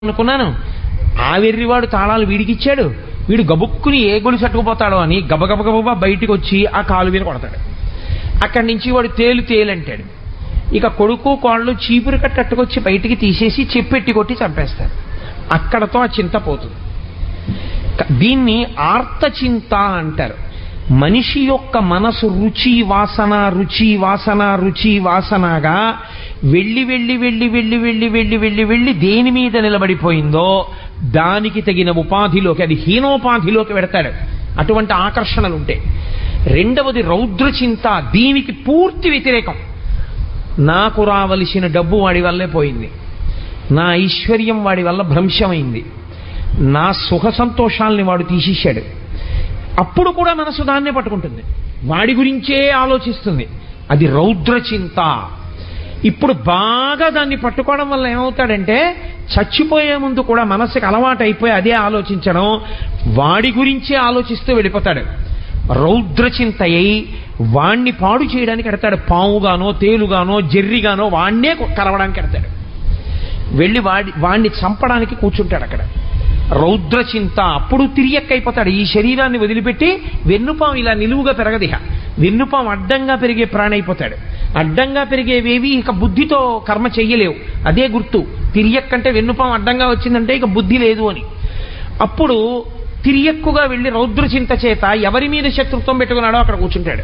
అనుకున్నాను ఆ వెర్రివాడు తాళాలు వీడికిచ్చాడు వీడు గబుక్కుని ఏ గొలి చట్టుకుపోతాడో అని గబగబగబా బయటికి వచ్చి ఆ కాలు మీద కొడతాడు అక్కడి నుంచి వాడు తేలు తేలు అంటాడు ఇక కొడుకు కోళ్ళు చీపురు కట్టట్టుకొచ్చి బయటికి తీసేసి చెప్పెట్టి కొట్టి చంపేస్తారు అక్కడతో ఆ చింత పోతుంది క- దీన్ని ఆర్త చింత అంటారు మనిషి యొక్క మనసు రుచి వాసన రుచి వాసన రుచి వాసనగా వెళ్ళి వెళ్ళి వెళ్ళి వెళ్ళి వెళ్ళి వెళ్ళి వెళ్ళి వెళ్ళి దేని మీద నిలబడిపోయిందో దానికి తగిన ఉపాధిలోకి అది హీనోపాధిలోకి పెడతాడు అటువంటి ఆకర్షణలు ఉంటాయి రెండవది రౌద్ర చింత దీనికి పూర్తి వ్యతిరేకం నాకు రావలసిన డబ్బు వాడి వల్లే పోయింది నా ఐశ్వర్యం వాడి వల్ల భ్రంశమైంది నా సుఖ సంతోషాల్ని వాడు తీసేశాడు అప్పుడు కూడా మనసు దాన్నే పట్టుకుంటుంది వాడి గురించే ఆలోచిస్తుంది అది రౌద్ర చింత ఇప్పుడు బాగా దాన్ని పట్టుకోవడం వల్ల ఏమవుతాడంటే చచ్చిపోయే ముందు కూడా మనసుకి అలవాటు అయిపోయి అదే ఆలోచించడం వాడి గురించే ఆలోచిస్తూ వెళ్ళిపోతాడు రౌద్ర చింత అయి వాణ్ణి పాడు చేయడానికి ఎడతాడు పావుగానో తేలుగానో జెర్రిగానో వాణ్ణే కలవడానికి ఎడతాడు వెళ్ళి వాడి వాణ్ణి చంపడానికి కూర్చుంటాడు అక్కడ రౌద్ర చింత అప్పుడు తిరియక్కైపోతాడు ఈ శరీరాన్ని వదిలిపెట్టి వెన్నుపాం ఇలా నిలువుగా పెరగదిహ వెన్నుపాం అడ్డంగా పెరిగే ప్రాణి అయిపోతాడు అడ్డంగా పెరిగేవేవి ఇక బుద్ధితో కర్మ చెయ్యలేవు అదే గుర్తు తిరియక్కంటే వెన్నుపాం అడ్డంగా వచ్చిందంటే ఇక బుద్ధి లేదు అని అప్పుడు తిరియక్కుగా వెళ్ళి రౌద్ర చింత చేత ఎవరి మీద శత్రుత్వం పెట్టుకున్నాడో అక్కడ కూర్చుంటాడు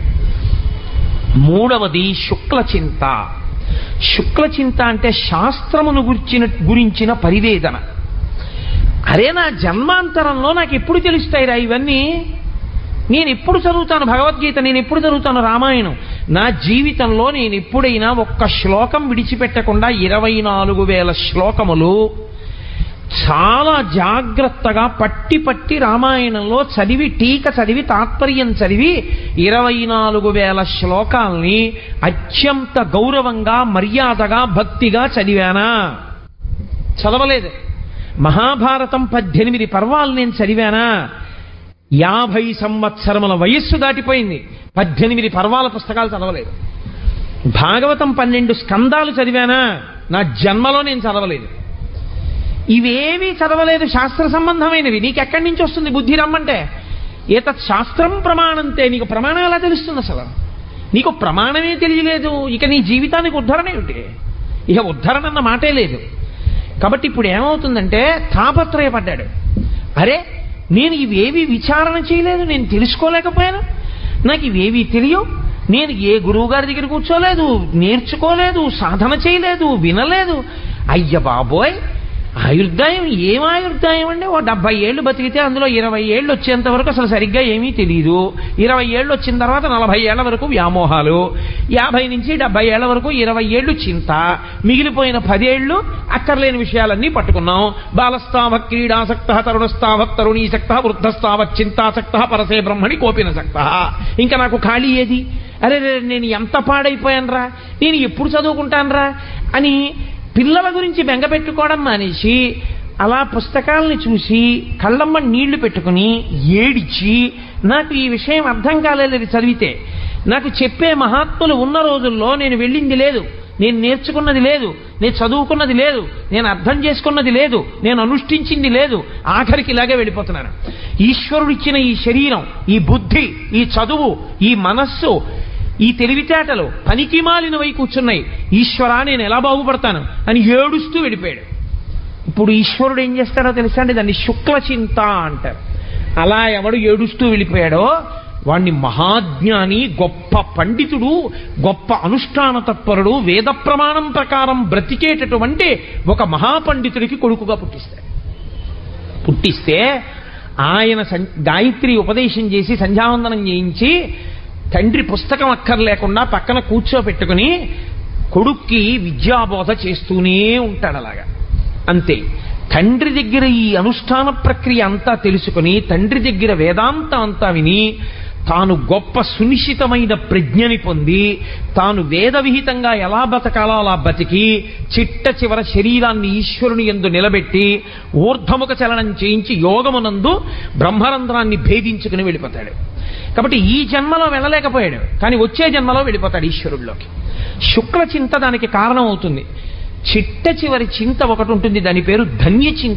మూడవది శుక్ల చింత శుక్ల చింత అంటే శాస్త్రమును గురించిన గురించిన పరివేదన అరే నా జన్మాంతరంలో నాకు ఎప్పుడు తెలుస్తాయిరా ఇవన్నీ నేను ఎప్పుడు చదువుతాను భగవద్గీత నేను ఎప్పుడు చదువుతాను రామాయణం నా జీవితంలో నేను ఎప్పుడైనా ఒక్క శ్లోకం విడిచిపెట్టకుండా ఇరవై నాలుగు వేల శ్లోకములు చాలా జాగ్రత్తగా పట్టి పట్టి రామాయణంలో చదివి టీక చదివి తాత్పర్యం చదివి ఇరవై నాలుగు వేల శ్లోకాల్ని అత్యంత గౌరవంగా మర్యాదగా భక్తిగా చదివానా చదవలేదు మహాభారతం పద్దెనిమిది పర్వాలు నేను చదివానా యాభై సంవత్సరముల వయస్సు దాటిపోయింది పద్దెనిమిది పర్వాల పుస్తకాలు చదవలేదు భాగవతం పన్నెండు స్కందాలు చదివానా నా జన్మలో నేను చదవలేదు ఇవేమీ చదవలేదు శాస్త్ర సంబంధమైనవి నీకు ఎక్కడి నుంచి వస్తుంది బుద్ధి రమ్మంటే ఏతత్ శాస్త్రం ప్రమాణంతే నీకు ప్రమాణం ఎలా తెలుస్తుంది అసలు నీకు ప్రమాణమే తెలియలేదు ఇక నీ జీవితానికి ఉద్ధరణ ఏమిటి ఇక ఉద్ధరణ అన్న మాటే లేదు కాబట్టి ఇప్పుడు ఏమవుతుందంటే తాపత్రయపడ్డాడు అరే నేను ఇవేవి విచారణ చేయలేదు నేను తెలుసుకోలేకపోయాను నాకు ఇవేవి తెలియవు నేను ఏ గురువు గారి దగ్గర కూర్చోలేదు నేర్చుకోలేదు సాధన చేయలేదు వినలేదు అయ్య బాబోయ్ ఆయుర్దాయం ఏం ఆయుర్దాయం అండి ఓ డెబ్బై ఏళ్ళు బతికితే అందులో ఇరవై ఏళ్ళు వచ్చేంత వరకు అసలు సరిగ్గా ఏమీ తెలియదు ఇరవై ఏళ్ళు వచ్చిన తర్వాత నలభై ఏళ్ల వరకు వ్యామోహాలు యాభై నుంచి డెబ్బై ఏళ్ల వరకు ఇరవై ఏళ్ళు చింత మిగిలిపోయిన పదేళ్లు అక్కర్లేని విషయాలన్నీ పట్టుకున్నాం బాలస్తావ క్రీడాసక్త తరుణస్తావ తరుణీసక్త వృద్ధస్తావ చింతాసక్త పరసే బ్రహ్మణి కోపినసక్త ఇంకా నాకు ఖాళీ ఏది అరే రే, నేను ఎంత పాడైపోయానురా నేను ఎప్పుడు చదువుకుంటానురా అని పిల్లల గురించి బెంగ పెట్టుకోవడం మానేసి అలా పుస్తకాలని చూసి కళ్ళమ్మ నీళ్లు పెట్టుకుని ఏడిచి నాకు ఈ విషయం అర్థం కాలేదు ఇది చదివితే నాకు చెప్పే మహాత్ములు ఉన్న రోజుల్లో నేను వెళ్ళింది లేదు నేను నేర్చుకున్నది లేదు నేను చదువుకున్నది లేదు నేను అర్థం చేసుకున్నది లేదు నేను అనుష్ఠించింది లేదు ఆఖరికి ఇలాగే వెళ్ళిపోతున్నాను ఈశ్వరుడు ఇచ్చిన ఈ శరీరం ఈ బుద్ధి ఈ చదువు ఈ మనస్సు ఈ తెలివితేటలు పనికి మాలినవై కూర్చున్నాయి ఈశ్వరా నేను ఎలా బాగుపడతాను అని ఏడుస్తూ వెళ్ళిపోయాడు ఇప్పుడు ఈశ్వరుడు ఏం చేస్తాడో తెలుసా అండి దాన్ని శుక్ల చింత అంటారు అలా ఎవడు ఏడుస్తూ వెళ్ళిపోయాడో వాణ్ణి మహాజ్ఞాని గొప్ప పండితుడు గొప్ప అనుష్ఠాన తత్పరుడు వేద ప్రమాణం ప్రకారం బ్రతికేటటువంటి ఒక మహాపండితుడికి కొడుకుగా పుట్టిస్తాడు పుట్టిస్తే ఆయన సం- గాయత్రి ఉపదేశం చేసి సంధ్యావందనం చేయించి తండ్రి పుస్తకం అక్కర్లేకుండా పక్కన కూర్చోపెట్టుకుని కొడుక్కి విద్యాబోధ చేస్తూనే ఉంటాడు అలాగా అంతే తండ్రి దగ్గర ఈ అనుష్ఠాన ప్రక్రియ అంతా తెలుసుకుని తండ్రి దగ్గర వేదాంతం అంతా విని తాను గొప్ప సునిశ్చితమైన ప్రజ్ఞని పొంది తాను వేద విహితంగా ఎలా బతకాలో అలా బతికి చిట్ట చివర శరీరాన్ని ఈశ్వరుని ఎందు నిలబెట్టి ఊర్ధముఖ చలనం చేయించి యోగమునందు బ్రహ్మరంధ్రాన్ని భేదించుకుని వెళ్ళిపోతాడు కాబట్టి ఈ జన్మలో వెళ్ళలేకపోయాడు కానీ వచ్చే జన్మలో వెళ్ళిపోతాడు ఈశ్వరుడిలోకి శుక్ల చింత దానికి కారణం అవుతుంది చిట్ట చివరి చింత ఒకటి ఉంటుంది దాని పేరు ధన్య చింత